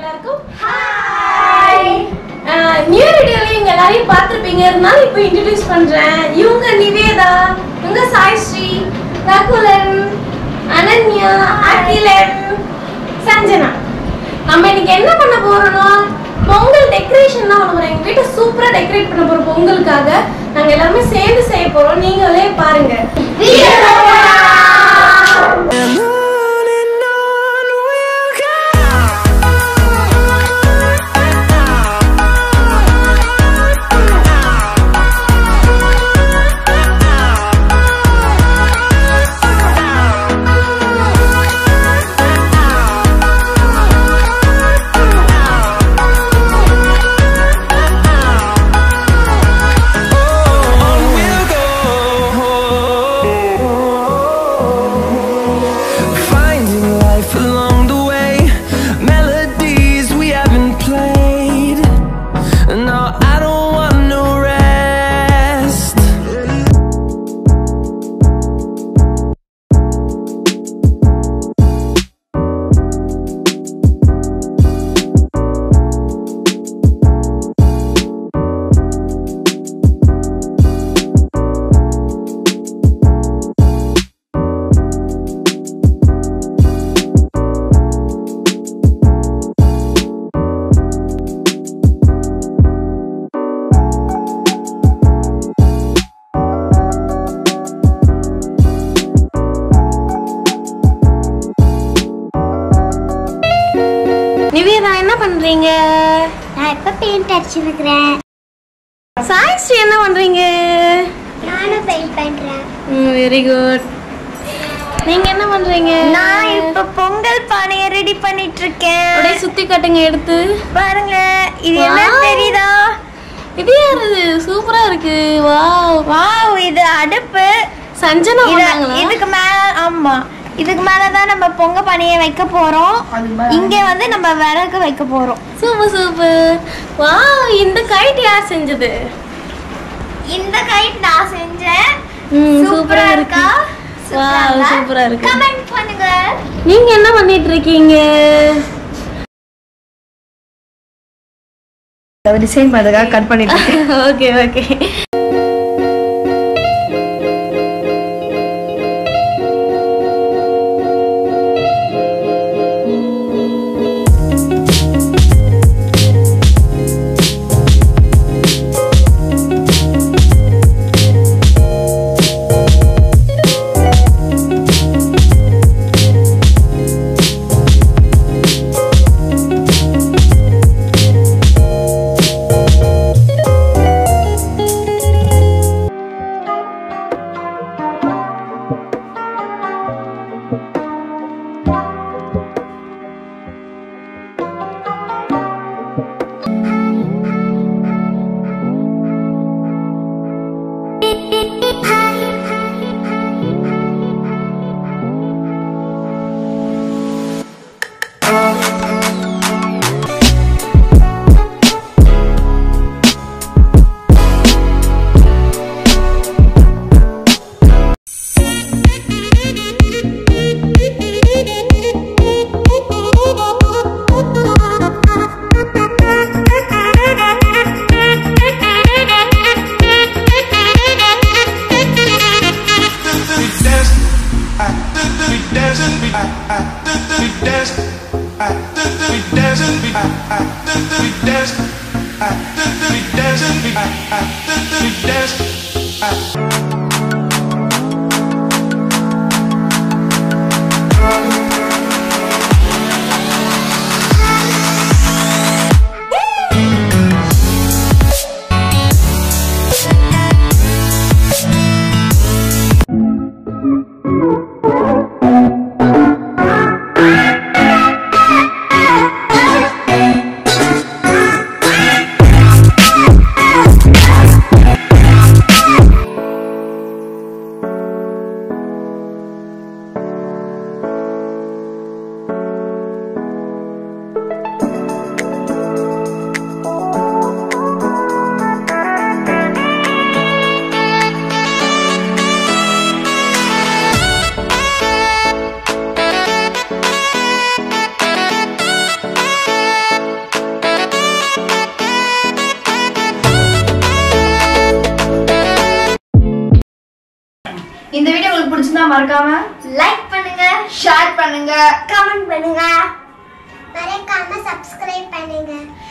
எல்லாருக்கும் hi new வீடியோல இவங்க எல்லாரையும் பார்த்துருப்பீங்க இருந்தாலும் இப்போ இன்ட்ரடியூஸ் பண்றேன் இவங்க நிவேதா இவங்க சாய்ஸ்ரீ ரகுலன் அனன்யா அகிலன் சஞ்சனா நம்ம இன்னைக்கு என்ன பண்ண போறோம்னா பொங்கல் டெக்கரேஷன் தான் பண்ண போறோம் எங்க வீட்டை சூப்பரா டெக்கரேட் பண்ண போறோம் பொங்கலுக்காக நாங்க எல்லாருமே சேர்ந்து செய்ய போறோம் நீங்களே பாருங்க And on and on we'll On we'll go. Finding life along the way, melodies we haven't played. No, I don't want no rest. Nivetha என்ன பண்றீங்க நான் இப்ப பெயிண்ட் அடிச்சிருக்கிறேன் சாய்ஸ்ரீ என்ன பண்றீங்க நானும் பெயிண்ட் பண்றேன் வெரி குட் நீங்க என்ன பண்றீங்க நான் இப்ப பொங்கல் பானைய ரெடி பண்ணிட்டு இருக்கேன் அப்படியே சுத்தி காட்டுங்க எடுத்து பாருங்க இது என்ன Wow. தெரியுதா இது யாரு சூப்பரா இருக்கு வாவ் வாவ் இது அடுப்பு சஞ்சனா இத- பண்ணாங்களா இதுக்கு மேல ஆமா இதுக்கு மேல தான் நம்ம பொங்க பானைய வைக்க போறோம் இங்க வந்து நம்ம விறகு வைக்க போறோம் சூப்பர் சூப்பர் வாவ் இந்த கைட் யார் செஞ்சது இந்த கைட் நான் செஞ்சேன் ம், சூப்பரா சூப்பரா இருக்கா வாவ் சூப்பரா இருக்கு கமெண்ட் பண்ணுங்க நீங்க என்ன பண்ணிட்டு இருக்கீங்க டிசைன் பண்ணதுக்காக கட் பண்ணிட்டு இருக்கேன். ஓகே ஓகே பிடிச்சிருந்தா மறக்காம லைக் பண்ணுங்க ஷேர் பண்ணுங்க கமெண்ட் பண்ணுங்க மறக்காம சப்ஸ்கிரைப் பண்ணுங்க